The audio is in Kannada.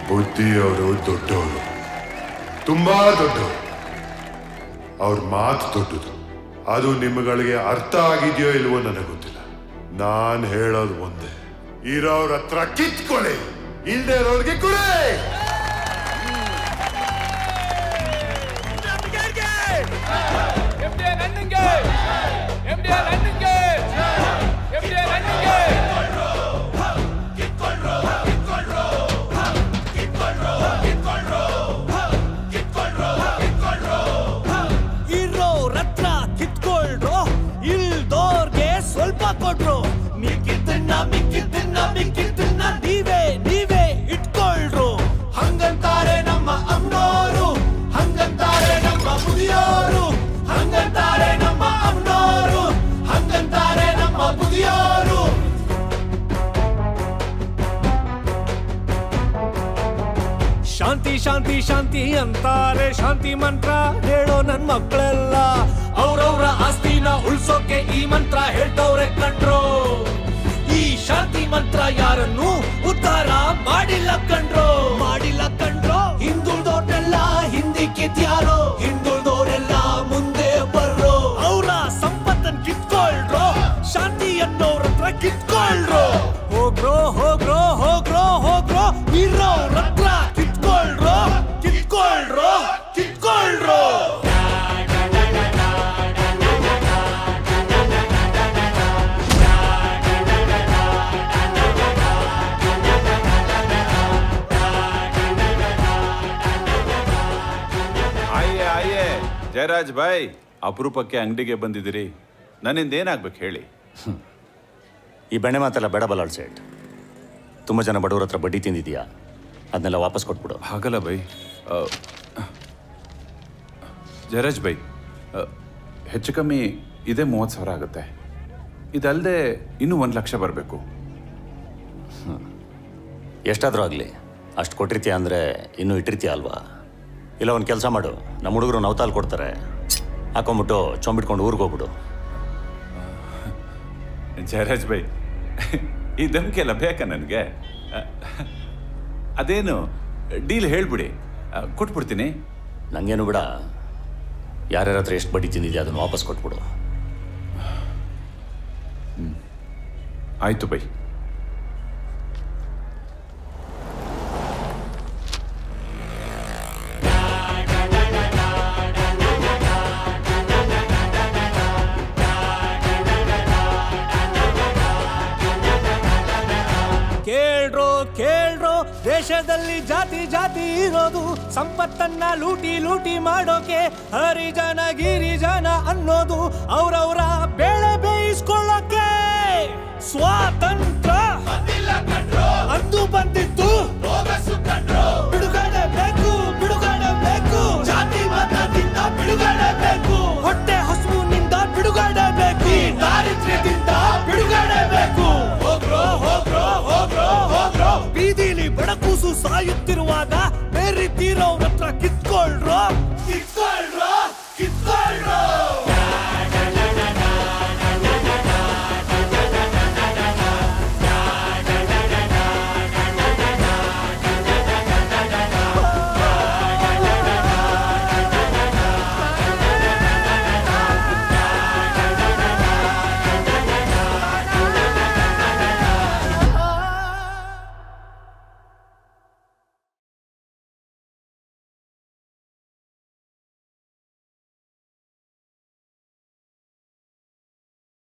ಬುದ್ಧಿಯವರು ದೊಡ್ಡವರು ತುಂಬಾ ದೊಡ್ಡವರು ಅವ್ರ ಮಾತು ದೊಡ್ಡದು ಅದು ನಿಮ್ಗಳಿಗೆ ಅರ್ಥ ಆಗಿದೆಯೋ ಇಲ್ವೋ ನನಗೆ ಗೊತ್ತಿಲ್ಲ ನಾನ್ ಹೇಳೋದು ಒಂದೇ ಇರೋರ ಹತ್ರ ಕಿತ್ಕೊಳ್ಳಿ ಇಲ್ದೇ ಇರೋರ್ಗೆ ಕೊಡಿ ಇರೋರ್ ಹತ್ರ ಕಿತ್ಕೊಳ್ರು ಇಲ್ದೋರ್ಗೆ ಸ್ವಲ್ಪ ಕೊಟ್ರು ಮಿಕ್ಕಿದ್ದನ್ನ ಮಿಕ್ಕಿದ್ದನ್ನ ಮಿಕ್ಕಿದ್ದನ್ನ ನೀವೇ ನೀವೇ ಇಟ್ಕೊಳ್ರು ಹಂಗಂತಾರೆ ನಮ್ಮ ಅಮ್ಮನೋರು ಹಂಗಂತಾರೆ ನಮ್ಮ ಮುದಿಯೋರು ಹಂಗಂತಾರೆ ನಮ್ಮ ಅಮ್ಮನೋರು ಹಂಗಂತಾರೆ ನಮ್ಮ ಮುದಿಯೋರು ಶಾಂತಿ ಶಾಂತಿ ಶಾಂತಿ ಅಂತಾರೆ ಶಾಂತಿ ಮಂತ್ರ ಹೇಳೋ ನನ್ ಮಕ್ಕಳೆಲ್ಲ ಅವ್ರವ್ರ ಆಸ್ತಿನ ಉಳ್ಸೋಕೆ ಈ ಮಂತ್ರ ಹೇಳ್ತವ್ರೆ ಕಂಡ್ರು ಈ ಶಾಂತಿ ಮಂತ್ರ ಯಾರನ್ನು ಉದ್ಧಾರ ಮಾಡಿಲ್ಲ ಕಂಡ್ರು ಮಾಡಿಲ್ಲ ಕಂಡ್ರು ಹಿಂದುಳ್ದೋರ್ನೆಲ್ಲ ಹಿಂದೆ ಕಿತ್ಯಾರೋ ಹಿಂದುಳ್ದೋರೆಲ್ಲ ಮುಂದೆ ಬರ್ರೋ ಅವರ ಸಂಪತ್ತನ್ ಕಿತ್ಕೊಳ್ರು ಶಾಂತಿ ಅನ್ನೋರ ಹತ್ರ ಕಿತ್ಕೊಳ್ರು ಹೋಗ್ರೋ ಹೋಗ್ರೋ ಹೋಗ್ರೋ ಹೋಗ್ರೋ ಇರೋರ್ ಹತ್ರ ಕಿತ್ಕೊಳ್ರು ಕಿತ್ಕೊಳ್ರು ಕಿತ್ಕೊಳ್ರು ಆಯೇ ಆಯೇ ಜಯರಾಜ್ ಬಾಯ್ ಅಪರೂಪಕ್ಕೆ ಅಂಗಡಿಗೆ ಬಂದಿದ್ದೀರಿ ನನ್ನಿಂದ ಏನಾಗ್ಬೇಕು ಹೇಳಿ ಈ ಬೆಣ್ಣೆ ಮಾತೆಲ್ಲ ಬೇಡ ಬಲಾಳ್ ಸೇಟ್ ತುಂಬ ಜನ ಬಡವ್ರ ಹತ್ರ ಬಡ್ಡಿ ತಿಂದಿದ್ಯಾ ಅದನ್ನೆಲ್ಲ ವಾಪಸ್ ಕೊಟ್ಬಿಡು ಹಾಗಲ್ಲ ಬೈ ಆ, ಜಯರಾಜ್ ಬೈ ಆ, ಹೆಚ್ಚು ಕಮ್ಮಿ ಇದೇ ಮೂವತ್ತು ಸಾವಿರ ಆಗುತ್ತೆ ಇದಲ್ಲದೆ ಇನ್ನೂ ಒಂದು ಲಕ್ಷ ಬರಬೇಕು ಎಷ್ಟಾದರೂ ಆಗಲಿ ಅಷ್ಟು ಕೊಟ್ಟಿರ್ತೀಯ ಅಂದರೆ ಇನ್ನೂ ಇಟ್ಟಿರ್ತೀಯ ಅಲ್ವಾ ಇಲ್ಲ ಒಂದು ಕೆಲಸ ಮಾಡು ನಮ್ಮ ಹುಡುಗರು ನವತಾಲ್ ಕೊಡ್ತಾರೆ ಹಾಕೊಂಬಿಟ್ಟು ಚೊಂಬಿಟ್ಕೊಂಡು ಊರಿಗೆ ಹೋಗ್ಬಿಡು ಜಯರಾಜ್ ಬೈ ಈ ಧಮ್ಕಿ ಎಲ್ಲ ಬೇಕಾ ನನಗೆ ಅದೇನು ಡೀಲ್ ಹೇಳ್ಬಿಡಿ ಆ, ಕೊಟ್ಬಿಡ್ತೀನಿ ನನಗೇನು ಬಿಡ ಯಾರ್ಯಾರ ಹತ್ರ ಎಷ್ಟು ಬಡ್ಡಿ ತಿಂದಿದ್ಯಾ ಅದನ್ನು ವಾಪಸ್ ಕೊಟ್ಬಿಡು ಆಯ್ತು ಬೈ ಕೇಳ್ರೋ ಕೇಳ್ರೋ ದೇಶದಲ್ಲಿ ಜಾತಿ ಜಾತಿ ಇರೋದು ಸಂಪತ್ತನ್ನ ಲೂಟಿ ಲೂಟಿ ಮಾಡೋಕೆ ಹರಿಜನ ಗಿರಿಜನ ಅನ್ನೋದು ಅವ್ರವ್ರ ಬೆಳೆ ಬೇಯಿಸ್ಕೊಳ್ಳೋಕೆ ಸ್ವಾತಂತ್ರ್ಯ ಅಂದು ಬಂದಿತ್ತು ಬಿಡುಗಡೆ ಬೇಕು ಬಿಡುಗಡೆ ಬೇಕು ಜಾತಿ ಮತದಿಂದ ಬಿಡುಗಡೆ ಬೇಕು ಹೊಟ್ಟೆ ಹಸುವಿನಿಂದ ಬಿಡುಗಡೆ ಬೇಕು ಈ ದಾರಿದ್ರ್ಯದಿಂದ ಬಿಡುಗಡೆ ಬೇಕು ಹೋಗ್ರೋ ಹೋಗ್ರೋ ಹೋಗ್ರೋ ಹೋಗ್ರೋ ಬೀದಿಲಿ ಬಡಕೂಸು ಸಾಯುತ್ತಿರುವಾಗ ಬೇರೆ ತೀರೋವ್ರ ಹತ್ರ ಕಿತ್ಕೊಳ್ರೋ ಕಿತ್ಕೊಳ್ರೋ